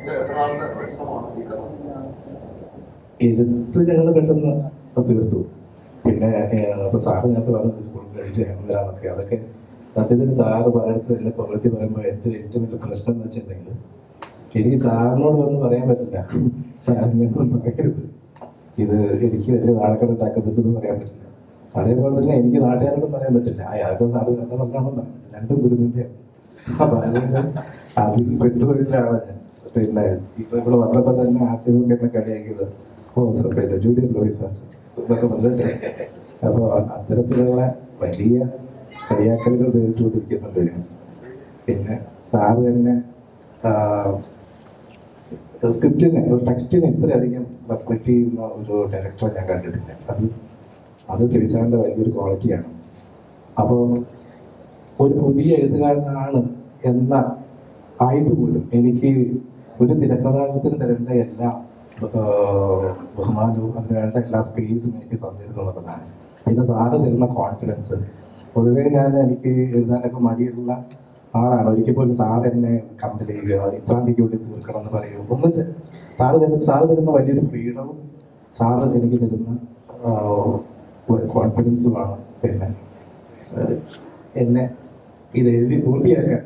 ഇത് എത്ര നാളിന്റെ പ്രശ്നമാണ് ഈ കഥ എഴുത്ത് ഞങ്ങൾ പെട്ടെന്ന് തീർത്തു പിന്നെ ഇപ്പൊ സാറ് നേരത്തെ പറഞ്ഞത് ക്രെഡിറ്റ് ഹേമന്തിരാന്നൊക്കെ അതൊക്കെ സത്യത്തിൽ സാറ് പലയിടത്തും എന്നെ പുകഴ്ത്തി പറയുമ്പോൾ എൻ്റെ ഏറ്റവും വലിയ പ്രശ്നം എന്ന് വെച്ചിട്ടുണ്ടെങ്കിൽ എനിക്ക് സാറിനോട് വന്ന് പറയാൻ പറ്റില്ല സാറിനോടൊന്നും പറയരുത് ഇത് എനിക്ക് വലിയ നാടകം ഉണ്ടാക്കുന്നുണ്ടെന്ന് പറയാൻ പറ്റില്ല അതേപോലെ തന്നെ എനിക്ക് നാട്ടുകാരോടും പറയാൻ പറ്റില്ല അയാൾക്ക് സാറ് വെറുതെ പറഞ്ഞാൽ രണ്ടും ഗുരുനിന്റെയാണ് അപ്പൊ അതുകൊണ്ട് അതിൽ പെട്ടുപോയിട്ടാണ് ഞാൻ പിന്നെ ഇപ്പൊ ഇവിടെ വന്നപ്പോ തന്നെ ആസിഫൊക്കെ എന്നെ കളിയാക്കിയത് ഓ സാർ പിന്നെ ജൂലിയൻ ലോയി സാർ എന്നൊക്കെ പറഞ്ഞിട്ട് അപ്പോൾ അത്തരത്തിലുള്ള വലിയ കളിയാക്കലുകൾ നേരിട്ട് വന്നിരിക്കുന്നുണ്ട് ഞാൻ പിന്നെ സാറ് തന്നെ സ്ക്രിപ്റ്റിനെ ഒരു ടെക്സ്റ്റിനെ ഇത്രയധികം റെസ്പെക്ട് ചെയ്യുന്ന ഒരു ഡയറക്ടറെ ഞാൻ കണ്ടിട്ടില്ല അത് അത് സിവിസാറിൻ്റെ വലിയൊരു ക്വാളിറ്റിയാണ് അപ്പോൾ ഒരു പുതിയ എഴുത്തുകാരനാണ് എന്ന ആയിട്ട് പോലും എനിക്ക് ഒരു തിരക്കഥാകൃത്തിന് തരേണ്ട എല്ലാ ആ, ബഹുമാനവും അതിന് വേണ്ട എല്ലാ സ്പേസും എനിക്ക് തന്നിരുന്നു എന്നുള്ളതാണ് പിന്നെ സാറ് തരുന്ന കോൺഫിഡൻസ് പൊതുവേ ഞാൻ എനിക്ക് എഴുതാനൊക്കെ മടിയുള്ള ആളാണ് ഒരിക്കൽ പോലും സാർ എന്നെ കമ്പനി ചെയ്യുക ഇത്രാം തീയതിക്കുള്ളിൽ തീർക്കണം എന്ന് പറയും ഒന്ന് ത- സാറ് തരുന്ന സാറ് തരുന്ന വലിയൊരു ഫ്രീഡവും സാറ് എനിക്ക് തരുന്ന കോൺഫിഡൻസുമാണ് പിന്നെ ആ, എന്നെ ഇത് എഴുതി പൂർത്തിയാക്കാൻ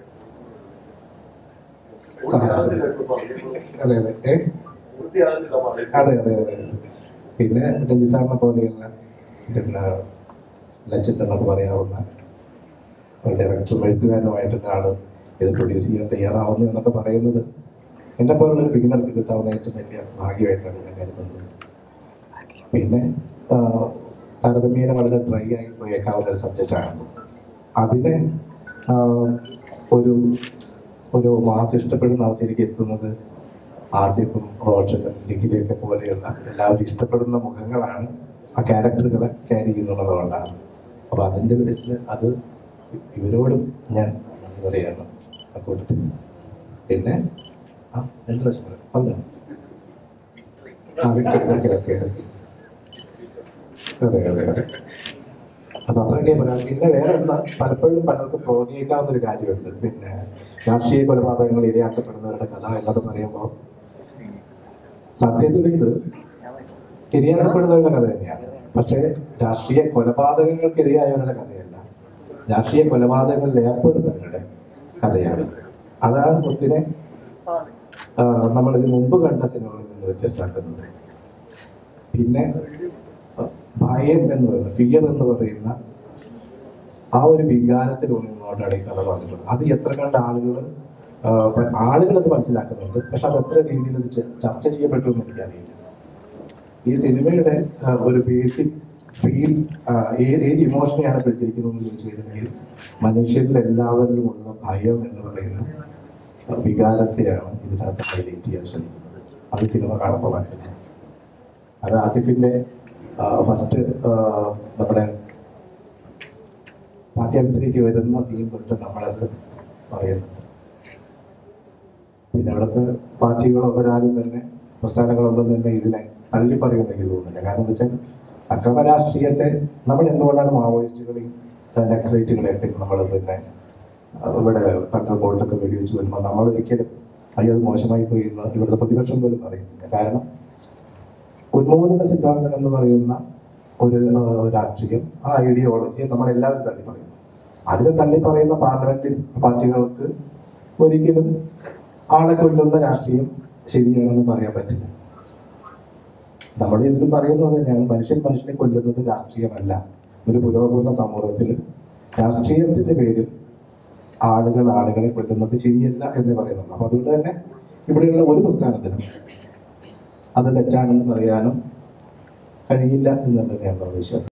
പൂർത്തിയാകുന്നില്ല പറഞ്ഞു അതെ അതെ ഏ? പൂർത്തിയാകുന്നില്ല പറഞ്ഞു അതെ അതെ അതെ പിന്നെ രഞ്ജി സാറിനെ പോലെയുള്ള പിന്നെ ലച്ചൻ എന്നൊക്കെ പറയാവുന്ന ഒരു ഡയറക്ടറും എഴുത്തുകാരനുമായിട്ടുള്ള ആള് ഇത് പ്രൊഡ്യൂസ് ചെയ്യാൻ തയ്യാറാവുന്നു എന്നൊക്കെ പറയുന്നത് എന്നെ പോലുള്ള ഒരു ബിഗിനർക്ക് കിട്ടാവുന്ന ഏറ്റവും വലിയ ഭാഗ്യമായിട്ടാണ് ഞാൻ കരുതുന്നത് പിന്നെ ആ, താരതമ്യേന വളരെ ഡ്രൈ ആയി പോയേക്കാവുന്ന ഒരു സബ്ജക്റ്റാണ് അതിനെ ആ, ഒരു ഒരു മാസ് ഇഷ്ടപ്പെടുന്ന അവസ്ഥയിലേക്ക് എത്തുന്നത് ആസിഫും റോഷനും നിഖിലയൊക്കെ പോലെയുള്ള എല്ലാവരും ഇഷ്ടപ്പെടുന്ന മുഖങ്ങളാണ് ആ ക്യാരക്ടറുകളെ ക്യാരി ചെയ്യുന്നതുകൊണ്ടാണ് അപ്പോൾ അതിൻ്റെ വിധത്തിൽ അത് ഇവരോടും ഞാൻ നന്ദി പറയാണ് ആ കൂട്ടത്തിൽ പിന്നെ ആ രണ്ട് ലക്ഷം രൂപ. പറഞ്ഞോ ആ വിക്ടർ ഓക്കെ ഓക്കെ അതെ അതെ അതെ അപ്പൊ അത്രയൊക്കെ പറയാം പിന്നെ വേറെ എന്താ പലപ്പോഴും പലർക്കും തോന്നിയേക്കാവുന്ന ഒരു കാര്യമുണ്ട് പിന്നെ രാഷ്ട്രീയ കൊലപാതകങ്ങൾ ഇരയാക്കപ്പെടുന്നവരുടെ കഥ എന്നൊക്കെ പറയുമ്പോൾ സത്യത്തിൽ ഇത് ഇരയാക്കപ്പെടുന്നവരുടെ കഥ തന്നെയാണ് പക്ഷേ രാഷ്ട്രീയ കൊലപാതകങ്ങൾക്ക് ഇരയായവരുടെ കഥയല്ല രാഷ്ട്രീയ കൊലപാതകങ്ങളിൽ ഏർപ്പെടുന്നവരുടെ കഥയാണ് അതാണ് കൊത്തിനെ ആ, നമ്മളിത് മുമ്പ് കണ്ട സിനിമകളിൽ നിന്ന് വ്യത്യസ്തമാക്കുന്നത് പിന്നെ അഹ് ഭയം എന്ന് പറയുന്ന ഫിയർ എന്ന് പറയുന്ന ആ ഒരു വികാരത്തിൽ ഉണർന്നുകൊണ്ടാണ് ഈ കഥ പറഞ്ഞത് അത് എത്ര കണ്ട ആളുകൾ ആളുകൾ അത് മനസ്സിലാക്കുന്നുണ്ട് പക്ഷെ അത് എത്ര രീതിയിൽ അത് ച- ചർച്ച ചെയ്യപ്പെട്ടു എന്ന് എനിക്കറിയില്ല ഈ സിനിമയുടെ ആ, ഒരു ബേസിക് ഫീൽ ഏത് ഇമോഷനെയാണ് പിടിച്ചിരിക്കുന്നത് എന്ന് ചോദിച്ചു കഴിഞ്ഞാൽ മനുഷ്യരിൽ എല്ലാവരിലും ഉള്ള ഭയം എന്ന് പറയുന്ന ആ, വികാരത്തെയാണ് ഇതിനകത്ത് ഹൈലൈറ്റ് ചെയ്യാൻ ശ്രമിക്കുന്നത് അത് സിനിമ കാണുമ്പോൾ മനസ്സിലാവും അത് ആസിഫിന്റെ ഫസ്റ്റ് നമ്മുടെ പാർട്ടി ഓഫീസിലേക്ക് വരുന്ന സീൻ തൊട്ട് നമ്മളത് പറയുന്നുണ്ട് പിന്നെ അവിടുത്തെ പാർട്ടികളോ അവരാരും തന്നെ പ്രസ്ഥാനങ്ങളൊന്നും തന്നെ ഇതിനെ തള്ളി പറയുമെന്ന് എനിക്ക് തോന്നുന്നില്ല കാരണം എന്താ വെച്ചാൽ അക്രമ രാഷ്ട്രീയത്തെ നമ്മൾ എന്തുകൊണ്ടാണ് മാവോയിസ്റ്റുകളെയും നക്സലൈറ്റുകളെയൊക്കെ നമ്മൾ പിന്നെ ആ, ഇവിടെ തണ്ടർ ബോൾട്ടൊക്കെ വെടിവെച്ച് വരുമ്പോൾ നമ്മൾ ഒരിക്കലും അയ്യോ അത് മോശമായി പോയി എന്ന് ഇവിടുത്തെ പ്രതിപക്ഷം പോലും പറയുന്നില്ല കാരണം ഉന്മൂലന സിദ്ധാന്തം എന്ന് പറയുന്ന ഒരു ആ, രാഷ്ട്രീയം ആ ഐഡിയോളജിയെ നമ്മളെല്ലാവരും തള്ളി പറയുന്നു അതിനെ തള്ളി പറയുന്ന പാർലമെന്റ് പാർട്ടികൾക്ക് ഒരിക്കലും ആളെ കൊല്ലുന്ന രാഷ്ട്രീയം ശരിയാണെന്ന് പറയാൻ പറ്റില്ല നമ്മൾ ഇതിലും പറയുന്നത് തന്നെയാണ് മനുഷ്യൻ മനുഷ്യനെ കൊല്ലുന്നത് രാഷ്ട്രീയമല്ല ഒരു പുരോഗമന സമൂഹത്തിൽ രാഷ്ട്രീയത്തിന്റെ പേരിൽ ആളുകൾ ആളുകളെ കൊല്ലുന്നത് ശരിയല്ല എന്ന് പറയുന്നുള്ളൂ അപ്പൊ അതുകൊണ്ട് തന്നെ ഇവിടെയുള്ള ഒരു പ്രസ്ഥാനത്തിനും അത് തെറ്റാണെന്ന് പറയാനും കഴിയില്ല എന്ന് തന്നെയാണ് വിശ്വാസം